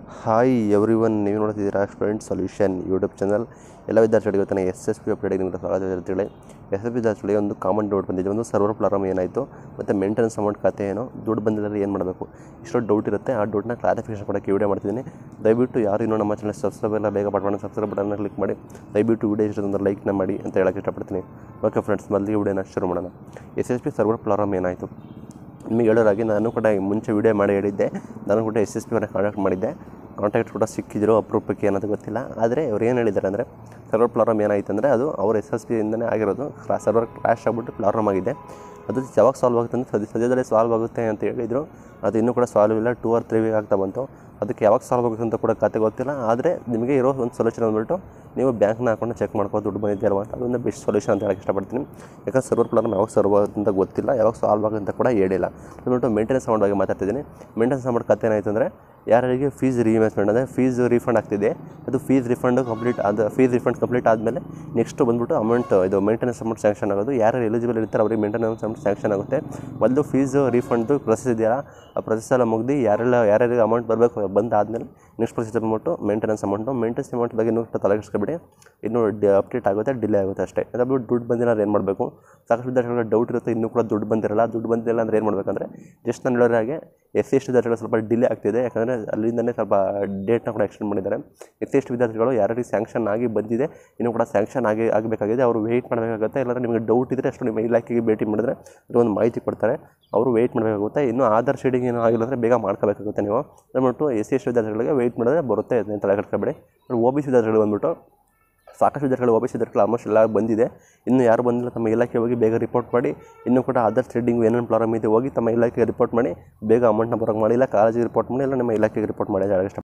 hi every one ನೀವು ನೋಡ್ತಿದ್ದೀರಾ student solution YouTube channel ಎಲ್ಲ ವಿದ್ಯಾರ್ಥಿಗಳಿಗೆ ಇವತ್ತಿನ ಎಸ್ ಎಸ್ ಪಿ ಅಪ್ಡೇಟಿಗೆ ನಿಮಗೆ ಸ್ವಾಗತ ವಿದ್ಯಾರ್ಥಿಗಳೇ ಎಸ್ ಎಸ್ ಪಿ ವಿದ್ಯಾರ್ಥಿಗಳಿಗೆ ಒಂದು ಕಾಮನ್ ಡೌಟ್ ಬಂದಿದೆ ಒಂದು ಸರ್ವರ್ ಪ್ರಾಬ್ಲಮ್ ಏನಾಯಿತು ಮತ್ತು ಮೇಂಟೆನೆನ್ಸ್ ಅಮೌಂಟ್ ಖಾತೆ ಏನೋ ದುಡ್ಡು ಬಂದಿದ್ದರೆ ಏನು ಮಾಡಬೇಕು ಇಷ್ಟೊಂದು ಡೌಟ್ ಇರುತ್ತೆ ಆ ಡೌಟ್ನ ಕ್ಲಾರಿಫಿಕೇಶನ್ ಕೊಡೋಕ್ಕೆ ವಿಡಿಯೋ ಮಾಡ್ತಿದ್ದೀನಿ ದಯವಿಟ್ಟು ಯಾರು ಇನ್ನೂ ನಮ್ಮ ಚಾನಲ್ ಸಬ್ಸ್ಕ್ರೈಬ್ ಎಲ್ಲ ಬೇಗ ಬಟನ್ ಸಬ್ಸ್ಕ್ರೈಬ್ ಬಟನ್ನ ಕ್ಲಿಕ್ ಮಾಡಿ ದಯವಿಟ್ಟು ವಿಡಿಯೋ ಇಷ್ಟೊಂದು ಲೈಕ್ನ ಮಾಡಿ ಅಂತ ಹೇಳಕ್ಕೆ ಇಷ್ಟಪಡ್ತೀನಿ ಓಕೆ ಫ್ರೆಂಡ್ಸ್ ಮೊದಲಿಗೆ ವಿಡಿಯೋನ ಶುರು ಮಾಡೋಣ S S P server problem ಏನಾಯಿತು ನಿಮಗೆ ಹೇಳೋರಾಗಿ ನಾನು ಕೂಡ ಮುಂಚೆ ವೀಡಿಯೋ ಮಾಡಿ ಹೇಳಿದ್ದೆ ನಾನು ಕೂಡ ಎಸ್ ಎಸ್ ಪಿ ಅವರೇ ಕಾಂಟ್ಯಾಕ್ಟ್ ಮಾಡಿದ್ದೆ ಕಾಂಟ್ಯಾಕ್ಟ್ ಕೂಡ ಸಿಕ್ಕಿದ್ರು ಅಪರೂಪಕ್ಕೆ ಏನದು ಗೊತ್ತಿಲ್ಲ ಆದರೆ ಅವ್ರು ಏನು ಹೇಳಿದ್ದಾರೆ ಅಂದರೆ ಸರ್ವರ್ ಪ್ರಾಬ್ಲಮ್ ಏನಾಯಿತು ಅಂದರೆ ಅದು ಅವ್ರ ಎಸ್ ಎಸ್ ಪಿಯಿಂದನೇ ಆಗಿರೋದು ಸರ್ವರ್ ಕ್ರ್ಯಾಶ್ ಆಗಿಬಿಟ್ಟು ಪ್ರಾಬ್ಲಮ್ ಆಗಿದೆ ಅದು ಯಾವಾಗ ಸಾಲ್ವ್ ಆಗುತ್ತೆ ಅಂದರೆ ಸದ್ಯ ಸದ್ಯದಲ್ಲೇ ಸಾಲ್ವ್ ಆಗುತ್ತೆ ಅಂತ ಹೇಳಿದರು ಅದು ಇನ್ನೂ ಕೂಡ ಸಾಲ್ವ್ ಇಲ್ಲ ಟೂ ಆರ್ ತ್ರೀ ವೀಕ್ ಆಗ್ತಾ ಬಂತು ಅದಕ್ಕೆ ಯಾವಾಗ ಸಾಲ್ವ್ ಆಗುತ್ತೆ ಅಂತ ಕೂಡ ಕತೆ ಗೊತ್ತಿಲ್ಲ ಆದರೆ ನಿಮಗೆ ಇರೋ ಒಂದು ಸೊಲ್ಯೂಷನ್ ಅಂದ್ಬಿಟ್ಟು ನೀವು ಬ್ಯಾಂಕ್ನ ಅಕೌಂಟ್ನ ಚೆಕ್ ಮಾಡ್ಕೊಂಡು ದುಡ್ಡು ಬಂದಿದೆ ಅಲ್ವಾ ಅಂತ ಅದೊಂದು ಬೆಸ್ಟ್ ಸೊಲ್ಯೂಷನ್ ಅಂತ ಹೇಳಕ್ಕೆ ಇಷ್ಟಪಡ್ತೀನಿ ಯಾಕಂದ್ರೆ ಸರ್ವರ್ ಪ್ರಾಬ್ಲಮ್ ಯಾವಾಗ ಸರ್ವ್ ಆಗುತ್ತೆ ಅಂತ ಗೊತ್ತಿಲ್ಲ ಯಾವಾಗ ಸಾಲ್ವ್ ಆಗುತ್ತೆ ಅಂತ ಕೂಡ ಹೇಳಿಲ್ಲ ಅಂದ್ಬಿಟ್ಟು ಮೇಂಟೆನೆನ್ಸ್ ಅಮೌಂಟ್ ಬಗ್ಗೆ ಮಾತಾಡ್ತಿದ್ದೀನಿ ಮೇಂಟೆನೆನ್ಸ್ ಅಮೌಂಟ್ ಕತೆ ಏನಾಯಿತು ಅಂದರೆ ಯಾರಿಗೆ ಫೀಸ್ ರೀಇನ್ವೆಸ್ಟ್ಮೆಂಟ್ ಅಂದರೆ ಫೀಸ್ ರೀಫಂಡ್ ಆಗ್ತಿದೆ ಅದು ಫೀಸ್ ರಿಫಂಡ್ ಕಂಪ್ಲೀಟ್ ಅದು ಫೀಸ್ ರಿಫಂಡ್ ಕಂಪ್ಲೀಟ್ ಆದಮೇಲೆ ನೆಕ್ಸ್ಟ್ ಬಂದ್ಬಿಟ್ಟು ಅಮೌಂಟ್ ಇದು ಮೇಂಟೆನೆನ್ಸ್ ಅಮೌಂಟ್ ಸ್ಯಾಂಕ್ಷನ್ ಆಗೋದು ಯಾರು ಎಲಿಜಿಬಲ್ ಇರ್ತಾರೆ ಅವರಿಗೆ ಮೇಂಟೆನೆನ್ಸ್ ಅಮೌಂಟ್ ಸ್ಯಾಂಕ್ಷನ್ ಆಗುತ್ತೆ ಮೊದಲು ಫೀಸ್ ರೀಫಂಡ್ದು ಪ್ರೊಸೆಸ್ ಇದೆಯಲ್ಲ ಆ ಪ್ರೊಸೆಸ್ ಎಲ್ಲ ಮುಗ್ದು ಯಾರೆಲ್ಲ ಯಾರ್ಯಾರಿಗೆ ಅಮೌಂಟ್ ಬರಬೇಕು ಬಂದಾದಮೇಲೆ ನೆಕ್ಸ್ಟ್ ಪ್ರೊಸೀಜರ್ ಬಂದ್ಬಿಟ್ಟು ಮೇಂಟೆನೆನ್ಸ್ ಅಮೌಂಟು ಮೇಂಟೆನೆನ್ಸ್ ಅಮೌಂಟ್ ಬಗ್ಗೆ ಇನ್ನೂ ತಲೆ ಕೆಡಿಸ್ಕೊಬೇಡಿ ಇನ್ನೂ ಡಿ ಅಪ್ಡೇಟ್ ಆಗುತ್ತೆ ಡಿಲೇ ಆಗುತ್ತೆ ಅಷ್ಟೇ ಅದಾದ್ಬಿಟ್ಟು ದುಡ್ಡು ಬಂದಿಲ್ಲ ಅಂದ್ರೆ ಏನು ಮಾಡಬೇಕು ಸಾಕಷ್ಟು ವಿದ್ಯಾರ್ಥಿಗಳ ಡೌಟ್ ಇರುತ್ತೆ ಇನ್ನೂ ಕೂಡ ದುಡ್ಡು ಬಂದಿರಲ್ಲ ದುಡ್ಡು ಬಂದಿಲ್ಲ ಅಂದ್ರೆ ಏನು ಮಾಡಬೇಕಂದ್ರೆ ಜಸ್ಟ್ ನಾನು ಹೇಳೋರ ಹಾಗೆ ಎಸ್ ಸಿ ಎಷ್ಟು ವಿದ್ಯಾರ್ಥಿಗಳು ಸ್ವಲ್ಪ ಡಿಲೇ ಆಗ್ತಿದೆ ಯಾಕಂದರೆ ಅಲ್ಲಿಂದನೇ ಸ್ವಲ್ಪ ಡೇಟ್ನ ಕೂಡ ಎಕ್ಸ್ಟೆಂಡ್ ಮಾಡಿದ್ದಾರೆ ಎಸ್ ಸಿ ಎಷ್ಟು ವಿದ್ಯಾರ್ಥಿಗಳು ಯಾರಿಗೆ ಸ್ಯಾಂಕ್ಷನ್ ಆಗಿ ಬಂದಿದೆ ಇನ್ನೂ ಕೂಡ ಸ್ಯಾಂಕ್ಷನ್ ಆಗಿ ಆಗಬೇಕಾಗಿದೆ ಅವರು ವೆಯ್ಟ್ ಮಾಡಬೇಕಾಗುತ್ತೆ ಇಲ್ಲಾಂದ್ರೆ ನಿಮಗೆ ಡೌಟ್ ಇದ್ದರೆ ಅಷ್ಟು ನಿಮ್ಮ ಇಲಾಖೆಗೆ ಭೇಟಿ ಮಾಡಿದ್ರೆ ಅದು ಒಂದು ಮಾಹಿತಿ ಕೊಡ್ತಾರೆ ಅವರು ವೆಯ್ಟ್ ಮಾಡಬೇಕಾಗುತ್ತೆ ಇನ್ನು ಆಧಾರ್ ಶೀಡಿಂಗ್ ಏನೂ ಆಗಿಲ್ಲ ಅಂದರೆ ಬೇಗ ಮಾಡ್ಕೋಬೇಕಾಗುತ್ತೆ ನೀವು ಅಂದ್ಬಿಟ್ಟು ಎಸ್ ಸಿ ಎಷ್ಟು ವಿದ್ಯಾರ್ಥಿಗಳಿಗೆ ವೆಯ್ಟ್ ಮಾಡಿದ್ರೆ ಬರುತ್ತೆ ಅಂತ ತಲೆ ಕಟ್ಕೊಬೇಡಿ ಒ ಬಿ ಸಿ ವಿದ್ಯಾರ್ಥಿಗಳು ಬಂದ್ಬಿಟ್ಟು ಸಾಕಷ್ಟು ವಿದ್ಯಾರ್ಥಿಗಳು ಒ ಬಿ ಸಿ ವಿದ್ಯಾರ್ಥಿಗಳು ಆಲ್ಮೋಸ್ಟ್ ಎಲ್ಲ ಬಂದಿದೆ ಇನ್ನು ಯಾರು ಬಂದಿಲ್ಲ ತಮ್ಮ ಇಲಾಖೆ ಹೋಗಿ ಬೇಗ ರಿಪೋರ್ಟ್ ಮಾಡಿ ಇನ್ನೂ ಕೂಡ ಆಧಾರ್ ಥ್ರೆಡ್ಡಿಂಗ್ ಏನೇನು ಪ್ರಾಬ್ಲಮ್ ಇದೆ ಹೋಗಿ ತಮ್ಮ ಇಲಾಖೆಗೆ ರಿಪೋರ್ಟ್ ಮಾಡಿ ಬೇಗ ಅಮೌಂಟ್ನ ಬರೋಕ್ಕೆ ಮಾಡಿ ಇಲ್ಲ ಕಾಲೇಜಿಗೆ ರಿಪೋರ್ಟ್ ಮಾಡಿ ಇಲ್ಲ ನಿಮ್ಮ ಇಲಾಖೆಗೆ ರಿಪೋರ್ಟ್ ಮಾಡಿ ಅಂತ ಹೇಳಕ್ಕೆ ಇಷ್ಟ